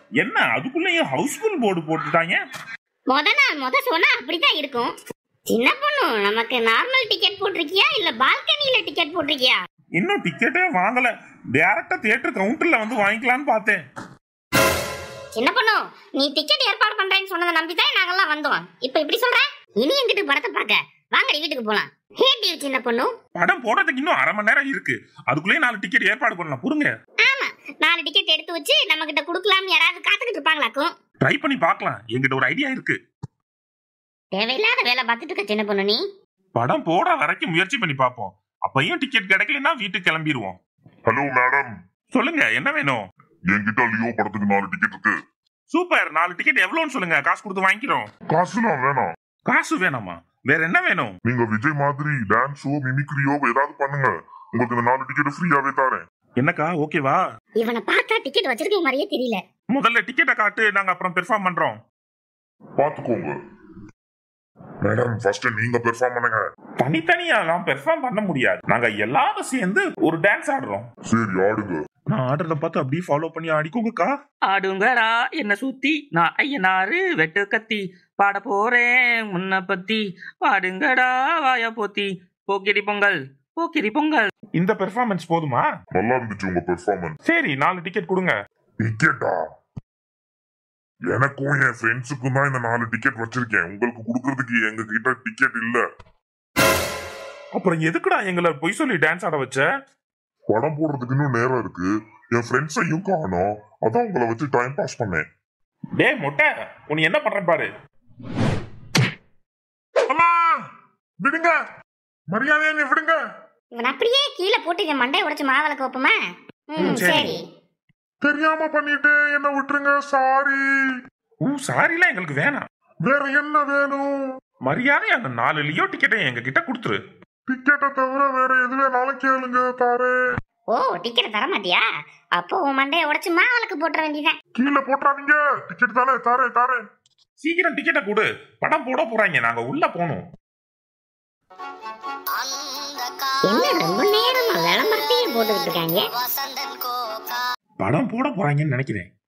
என்ன அதுக்குள்ளேயும் Housefull board போட்டுட்டாங்க முத நாள் முத சொன்னா அப்படித்தான் இருக்கும் சின்ன பொண்ணு நமக்கு நார்மல் டிக்கெட் போட்டிருக்கியா இல்ல பால்கனில டிக்கெட் போட்டிருக்கியா இன்னும் டிக்கெட்டே வாங்கல டேரக்டா தியேட்டர் கவுண்டர்ல வந்து வாங்கிக்கலாம்னு பார்த்தேன் சின்ன பொண்ணு நீ டிக்கெட் ஏற்பாடு பண்றேன்னு சொன்னதை நம்பிதான் நாங்கெல்லாம் வந்தோம் இப்ப இப்படி சொல்ற இனி எங்கிட்டு படத்தை பார்க்க வாங்கடி வீட்டுக்கு போலாம் ஹேட்டி சின்ன பொண்ணு படம் போடுறதுக்கு இன்னும் அரை மணி நேரம் இருக்கு அதுக்குள்ளேயே நாலு டிக்கெட் ஏற்பாடு பண்ணலாம் புரிங்க ஆமா நாலு டிக்கெட் எடுத்து வச்சு நம்ம கிட்ட குடுக்கலாம் யாராவது காத்துக்கிட்டு இருப்பாங்களாக்கும் ட்ரை பண்ணி பார்க்கலாம் எங்கிட்ட ஒரு ஐடியா இருக்கு தேவையில்லாத வேலை பார்த்துட்டு இருக்க சின்ன பொண்ணு நீ படம் போட வரைக்கும் முயற்சி பண்ணி பார்ப்போம் அப்பயும் டிக்கெட் கிடைக்கலன்னா வீட்டுக்கு கிளம்பிடுவோம் ஹலோ மேடம் சொல்லுங்க என்ன வேணும் என்கிட்ட லியோ படத்துக்கு நாலு டிக்கெட் இருக்கு சூப்பர் நாலு டிக்கெட் எவ்வளோன்னு சொல்லுங்க காசு கொடுத்து வாங்கிக்கிறோம் காசுலாம் வேணாம் காசு வேணாமா வேற என்ன வேணும் நீங்க விஜய் மாதிரி டான்ஸோ மிமிக்ரியோ ஏதாவது பண்ணுங்க உங்களுக்கு இந்த நாலு டிக்கெட் ஃப்ரீயாவே தரேன் என்னக்கா ஓகேவா இவனை பார்த்தா டிக்கெட் வச்சிருக்க மாதிரியே தெரியல முதல்ல டிக்கெட்டை காட்டு நாங்க அப்புறம் பெர்ஃபார்ம் பண்றோம் பாத்துக்கோங்க மேடம் ஃபர்ஸ்ட் நீங்க பெர்ஃபார்ம் பண்ணுங்க தனித்தனியாலாம் பெர்ஃபார்ம் பண்ண முடியாது நாங்க எல்லாரும் சேர்ந்து ஒரு டான்ஸ் ஆடுறோம் சரி ஆடுங்க நான் ஆடுறத பார்த்து அப்படியே ஃபாலோ பண்ணி ஆடிக்கோங்கக்கா ஆடுங்கடா என்ன சுத்தி நான் ஐயனாரு வெட்டு கத்தி பாட போறேன் முன்ன பத்தி பாடுங்கடா வாய போத்தி போக்கிரி பொங்கல் போக்கிரி பொங்கல் இந்த பெர்ஃபார்மன்ஸ் போதுமா நல்லா இருந்துச்சு உங்க பெர்ஃபார்மன்ஸ் சரி நாலு டிக்கெட் கொடுங்க டிக்கெட்டா எனக்கும் என் ஃப்ரெண்ட்ஸுக்கும் தான் இந்த நாலு டிக்கெட் வச்சிருக்கேன் உங்களுக்கு கொடுக்கறதுக்கு எங்க கிட்ட டிக்கெட் இல்ல அப்புறம் எதுக்குடா எங்களை பொய் சொல்லி டான்ஸ் ஆட வச்ச படம் போடுறதுக்கு இன்னும் நேரம் இருக்கு என் ஃப்ரெண்ட்ஸையும் காணோம் அதான் உங்களை வச்சு டைம் பாஸ் பண்ணேன் டேய் மொட்டை உன்னை என்ன பண்ற பாரு அம்மா விடுங்க மரியாதையை நீ விடுங்க இவன் அப்படியே கீழே போட்டு இவன் மண்டையை உடைச்சு மாவிளக்கு வைப்போமா ம் ம், சரி. சரி தெரியாம பண்ணிட்டு என்ன விட்டுருங்க சாரி ஊ சாரிலாம் எங்களுக்கு வேணாம் வேற என்ன வேணும் மரியாதை அந்த நாலு லியோ டிக்கெட்டை எங்க கிட்ட கொடுத்துரு டிக்கெட்டை தவிர வேற எது வேணாலும் கேளுங்க தாரே ஓ டிக்கெட் தர மாட்டியா அப்போ உன் மண்டையை உடைச்சு மாவிளக்கு போட்டுற வேண்டியதான் கீழே போட்டாதீங்க டிக்கெட் தானே தாரே தாரே சீக்கிரம் டிக்கெட்டை கொடு படம் போட போறாங்க நாங்க உள்ள போகணும் என்ன ரொம்ப நேரமா விளம்பரத்தையே போட்டுக்கிட்டு இருக்காங்க படம் போட போறாங்கன்னு நினைக்கிறேன்